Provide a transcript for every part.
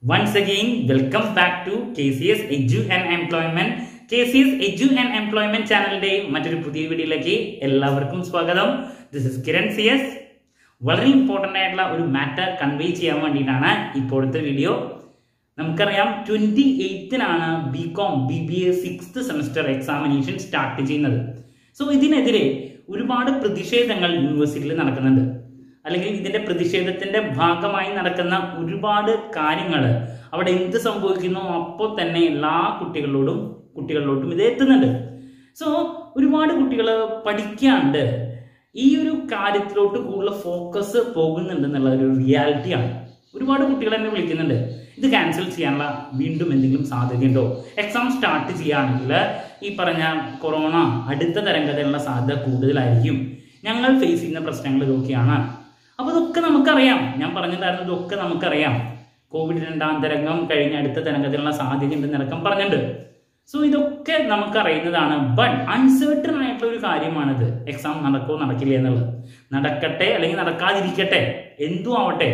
Once again, welcome back to KCS Edu and Employment. KCS Edu and Employment ചാനലിന്റെ മറ്റൊരു പുതിയ വീഡിയോയിലേക്ക് എല്ലാവർക്കും സ്വാഗതം this is Kiran C S വളരെ ഇമ്പോർട്ടൻ്റ് ആയിട്ടുള്ള ഒരു മാറ്റർ കൺവേ ചെയ്യാൻ വേണ്ടിയിട്ടാണ് ഇപ്പോഴത്തെ വീഡിയോ നമുക്കറിയാം ട്വന്റി എയ്ത്തിനാണ് B Com B B A sixth semester examination start ചെയ്യുന്നത് സോ ഇതിനെതിരെ ഒരുപാട് പ്രതിഷേധങ്ങൾ യൂണിവേഴ്സിറ്റിയിൽ നടക്കുന്നുണ്ട് അല്ലെങ്കിൽ ഇതിന്റെ പ്രതിഷേധത്തിന്റെ ഭാഗമായി നടക്കുന്ന ഒരുപാട് കാര്യങ്ങൾ അവിടെ എന്ത് സംഭവിക്കുന്നു അപ്പോൾ തന്നെ എല്ലാ കുട്ടികളോടും കുട്ടികളിലോട്ടും ഇത് എത്തുന്നുണ്ട് സോ ഒരുപാട് കുട്ടികൾ പഠിക്കാണ്ട് ഈ ഒരു കാര്യത്തിലോട്ട് കൂടുതൽ ഫോക്കസ് പോകുന്നുണ്ട് എന്നുള്ള ഒരു റിയാലിറ്റിയാണ് ഒരുപാട് കുട്ടികൾ എന്നെ വിളിക്കുന്നുണ്ട് ഇത് ക്യാൻസൽ ചെയ്യാനുള്ള വീണ്ടും എന്തെങ്കിലും സാധ്യതയുണ്ടോ എക്സാം സ്റ്റാർട്ട് ചെയ്യുകയാണെങ്കിൽ ഈ പറഞ്ഞ കൊറോണ അടുത്ത തരംഗതയുള്ള സാധ്യത കൂടുതലായിരിക്കും ഞങ്ങൾ ഫേസ് ചെയ്യുന്ന പ്രശ്നങ്ങൾ ഇതൊക്കെയാണ് അപ്പോൾ ഇതൊക്കെ നമുക്കറിയാം ഞാൻ പറഞ്ഞിട്ടായിരുന്നു ഇതൊക്കെ നമുക്കറിയാം കോവിഡ് രണ്ടാം തരംഗം കഴിഞ്ഞ അടുത്ത തരംഗത്തിലുള്ള സാധ്യത ഉണ്ടെന്ന് ഇറക്കം പറഞ്ഞിട്ടുണ്ട് സോ ഇതൊക്കെ നമുക്കറിയുന്നതാണ് ബട്ട് അൺസേർട്ടൺ ആയിട്ടുള്ള ഒരു കാര്യമാണിത് എക്സാം നടക്കോ നടക്കില്ല എന്നുള്ളത് നടക്കട്ടെ അല്ലെങ്കിൽ നടക്കാതിരിക്കട്ടെ എന്തും ആവട്ടെ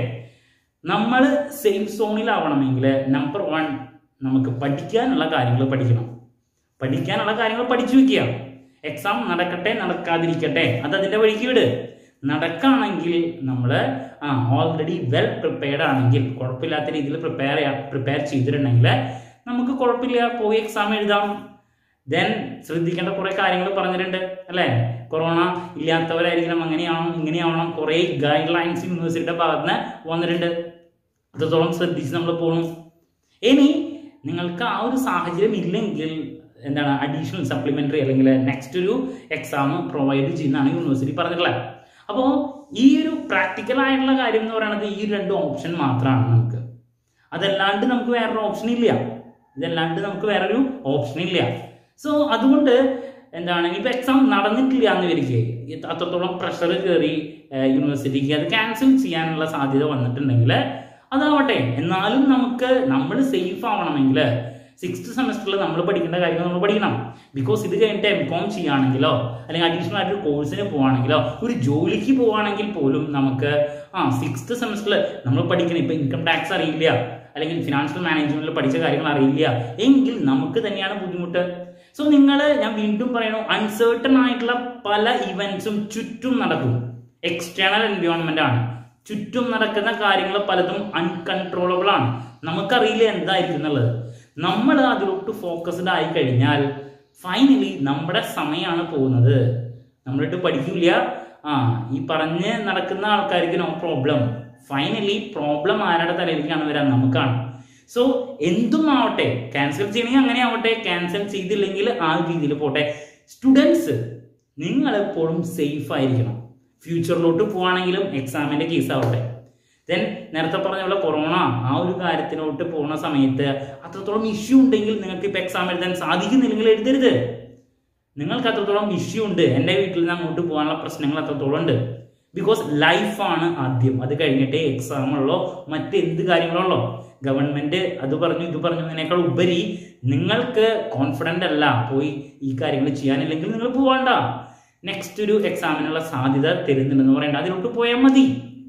നമ്മൾ സേഫ് സോണിലാവണമെങ്കിൽ നമ്പർ വൺ നമുക്ക് പഠിക്കാനുള്ള കാര്യങ്ങൾ പഠിക്കണം പഠിക്കാനുള്ള കാര്യങ്ങൾ പഠിച്ചു വെക്കുക എക്സാം നടക്കട്ടെ നടക്കാതിരിക്കട്ടെ അത് അതിൻ്റെ വഴിക്ക് വിട് നടക്കുകയാണെങ്കിൽ നമ്മൾ ആ ഓൾറെഡി വെൽ പ്രിപ്പയർഡ് ആണെങ്കിൽ കുഴപ്പമില്ലാത്ത രീതിയിൽ പ്രിപ്പയർ പ്രിപ്പയർ ചെയ്തിട്ടുണ്ടെങ്കിൽ നമുക്ക് കുഴപ്പമില്ല പോയി എക്സാം എഴുതാം ദെൻ ശ്രദ്ധിക്കേണ്ട കുറെ കാര്യങ്ങൾ പറഞ്ഞിട്ടുണ്ട് അല്ലേ കൊറോണ ഇല്ലാത്തവരായിരിക്കണം അങ്ങനെയാവണം ഇങ്ങനെയാവണം കുറേ ഗൈഡ് ലൈൻസ് യൂണിവേഴ്സിറ്റിയുടെ ഭാഗത്ത് നിന്ന് വന്നിട്ടുണ്ട് അത്രത്തോളം ശ്രദ്ധിച്ച് നമ്മൾ പോകണം ഇനി നിങ്ങൾക്ക് ആ ഒരു സാഹചര്യം ഇല്ലെങ്കിൽ എന്താണ് അഡീഷണൽ സപ്ലിമെന്ററി അല്ലെങ്കിൽ നെക്സ്റ്റ് ഒരു എക്സാം പ്രൊവൈഡ് ചെയ്യുന്നതാണ് യൂണിവേഴ്സിറ്റി പറഞ്ഞിട്ടുള്ളത് അപ്പോൾ ഈ ഒരു പ്രാക്ടിക്കൽ ആയിട്ടുള്ള കാര്യം എന്ന് പറയുന്നത് ഈ രണ്ട് ഓപ്ഷൻ മാത്രമാണ് നമുക്ക് അതല്ലാണ്ട് നമുക്ക് വേറൊരു ഓപ്ഷൻ ഇല്ല ഇതല്ലാണ്ട് നമുക്ക് വേറൊരു ഓപ്ഷൻ ഇല്ല സോ അതുകൊണ്ട് എന്താണ് ഇപ്പൊ എക്സാം നടന്നിട്ടില്ല എന്ന് വരികയെ അത്രത്തോളം പ്രഷർ കയറി യൂണിവേഴ്സിറ്റിക്ക് അത് ക്യാൻസൽ ചെയ്യാനുള്ള സാധ്യത വന്നിട്ടുണ്ടെങ്കിൽ അതാവട്ടെ എന്നാലും നമുക്ക് നമ്മൾ സേഫ് ആവണമെങ്കിൽ സിക്സ്ത് സെമസ്റ്ററിൽ നമ്മൾ പഠിക്കേണ്ട കാര്യങ്ങൾ നമ്മൾ പഠിക്കണം ബിക്കോസ് ഇത് കഴിഞ്ഞിട്ട് എം കോം ചെയ്യുകയാണെങ്കിലോ അല്ലെങ്കിൽ അഡീഷണൽ ആയിട്ട് ഒരു കോഴ്സിന് പോവുകയാണെങ്കിലോ ഒരു ജോലിക്ക് പോവുകയാണെങ്കിൽ പോലും നമുക്ക് ആ സിക്സ്ത് സെമസ്റ്ററിൽ നമ്മൾ പഠിക്കണം ഇപ്പൊ ഇൻകം ടാക്സ് അറിയില്ല അല്ലെങ്കിൽ ഫിനാൻഷ്യൽ മാനേജ്മെന്റിൽ പഠിച്ച കാര്യങ്ങൾ അറിയില്ല എങ്കിൽ നമുക്ക് തന്നെയാണ് ബുദ്ധിമുട്ട് സോ നിങ്ങൾ ഞാൻ വീണ്ടും പറയണു അൺസേർട്ടൺ ആയിട്ടുള്ള പല ഇവന്റ്സും ചുറ്റും നടക്കും എക്സ്റ്റേണൽ എൻവയോൺമെന്റ് ആണ് ചുറ്റും നടക്കുന്ന കാര്യങ്ങൾ പലതും അൺകൺട്രോളബിൾ ആണ് നമുക്കറിയില്ല എന്തായിരിക്കും എന്നുള്ളത് നമ്മൾ അതിലോട്ട് ഫോക്കസ്ഡ് ആയി കഴിഞ്ഞാൽ ഫൈനലി നമ്മുടെ സമയമാണ് പോകുന്നത് നമ്മളിട്ട് പഠിക്കില്ല ആ ഈ പറഞ്ഞ് നടക്കുന്ന ആൾക്കാർക്ക് നോ പ്രോബ്ലം ഫൈനലി പ്രോബ്ലം ആരുടെ തലയിലേക്കാണ് വരാൻ നമുക്കാണ് സോ എന്തും ആവട്ടെ ക്യാൻസൽ ചെയ്യണമെങ്കിൽ അങ്ങനെ ആവട്ടെ ക്യാൻസൽ ചെയ്തില്ലെങ്കിൽ ആ രീതിയിൽ പോട്ടെ സ്റ്റുഡൻസ് നിങ്ങൾ എപ്പോഴും സേഫ് ആയിരിക്കണം ഫ്യൂച്ചറിലോട്ട് പോവാണെങ്കിലും എക്സാമിന്റെ കേസ് ആവട്ടെ ദെൻ നേരത്തെ പറഞ്ഞ പോലെ കൊറോണ ആ ഒരു കാര്യത്തിലോട്ട് പോകുന്ന സമയത്ത് അത്രത്തോളം ഇഷ്യൂ ഉണ്ടെങ്കിൽ നിങ്ങൾക്ക് ഇപ്പൊ എക്സാം എഴുതാൻ സാധിക്കുന്നില്ലെങ്കിൽ എഴുതരുത് നിങ്ങൾക്ക് അത്രത്തോളം ഇഷ്യൂ ഉണ്ട് എൻ്റെ വീട്ടിൽ നിന്ന് അങ്ങോട്ട് പോകാനുള്ള പ്രശ്നങ്ങൾ അത്രത്തോളം ഉണ്ട് ബിക്കോസ് ലൈഫാണ് ആദ്യം അത് കഴിഞ്ഞിട്ടേ എക്സാം ഉള്ളോ മറ്റെന്ത് കാര്യങ്ങളുള്ളോ ഗവൺമെന്റ് അത് പറഞ്ഞു ഇത് പറഞ്ഞു അതിനേക്കാൾ ഉപരി നിങ്ങൾക്ക് കോൺഫിഡൻ്റ് അല്ല പോയി ഈ കാര്യങ്ങൾ ചെയ്യാനില്ലെങ്കിൽ നിങ്ങൾ പോവാണ്ട നെക്സ്റ്റ് ഒരു എക്സാമിനുള്ള സാധ്യത തരുന്നുണ്ടെന്ന് പറയണ്ട അതിലോട്ട് പോയാൽ മതി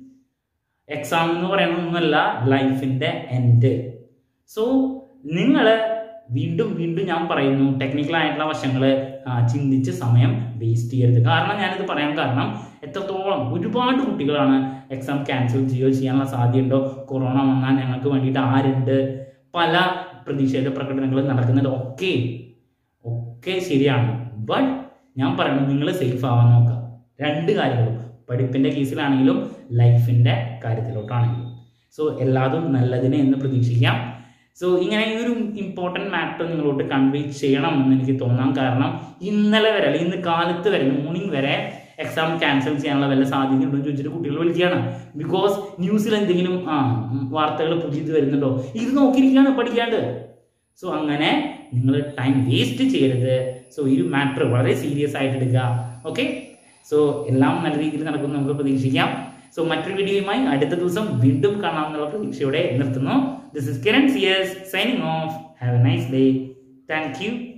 എക്സാം എന്ന് പറയുന്നതൊന്നുമല്ല ലൈഫിന്റെ എൻഡ് സോ നിങ്ങൾ വീണ്ടും വീണ്ടും ഞാൻ പറയുന്നു ടെക്നിക്കൽ ആയിട്ടുള്ള വശങ്ങൾ ചിന്തിച്ച് സമയം വേസ്റ്റ് ചെയ്യരുത് കാരണം ഞാനിത് പറയാൻ കാരണം എത്രത്തോളം ഒരുപാട് കുട്ടികളാണ് എക്സാം ക്യാൻസൽ ചെയ്യുകയോ ചെയ്യാനുള്ള സാധ്യതയുണ്ടോ കൊറോണ വന്നാൽ ഞങ്ങൾക്ക് വേണ്ടിയിട്ട് ആരുണ്ട് പല പ്രതിഷേധ പ്രകടനങ്ങൾ നടക്കുന്നുണ്ട് ഒക്കെ ഒക്കെ ശരിയാണ് ബട്ട് ഞാൻ പറയുന്നത് നിങ്ങൾ സേഫ് ആവാൻ നോക്കുക രണ്ട് കാര്യങ്ങളും പഠിപ്പിന്റെ കേസിലാണെങ്കിലും ലൈഫിന്റെ കാര്യത്തിലോട്ടാണെങ്കിലും സോ എല്ലാതും നല്ലതിനെ എന്ന് പ്രതീക്ഷിക്കാം സോ ഇങ്ങനെ ഈ ഒരു ഇമ്പോർട്ടൻറ്റ് മാറ്റർ നിങ്ങളോട്ട് കൺവേ ചെയ്യണം എന്ന് എനിക്ക് തോന്നാൻ കാരണം ഇന്നലെ വരെ അല്ലെങ്കിൽ ഇന്ന് കാലത്ത് വരെ മോർണിംഗ് വരെ എക്സാം ക്യാൻസൽ ചെയ്യാനുള്ള വല്ല സാധ്യതയുണ്ടോ എന്ന് ചോദിച്ചിട്ട് കുട്ടികൾ വിളിക്കുകയാണ് ബിക്കോസ് ന്യൂസിൽ എന്തെങ്കിലും ആ വാർത്തകൾ പുതിയത് വരുന്നുണ്ടോ ഇത് നോക്കിയിരിക്കുകയാണ് പഠിക്കാണ്ട് സോ അങ്ങനെ നിങ്ങൾ ടൈം വേസ്റ്റ് ചെയ്യരുത് സോ ഈ ഒരു മാറ്റർ വളരെ സീരിയസ് ആയിട്ട് എടുക്കുക ഓക്കെ സോ എല്ലാം നല്ല രീതിയിൽ നടക്കും നമുക്ക് പ്രതീക്ഷിക്കാം സോ മറ്റൊരു വീഡിയോയുമായി അടുത്ത ദിവസം വീണ്ടും കാണാമെന്നുള്ള പ്രതീക്ഷയോടെ നിർത്തുന്നു this is Kiran C S signing off have a nice day thank U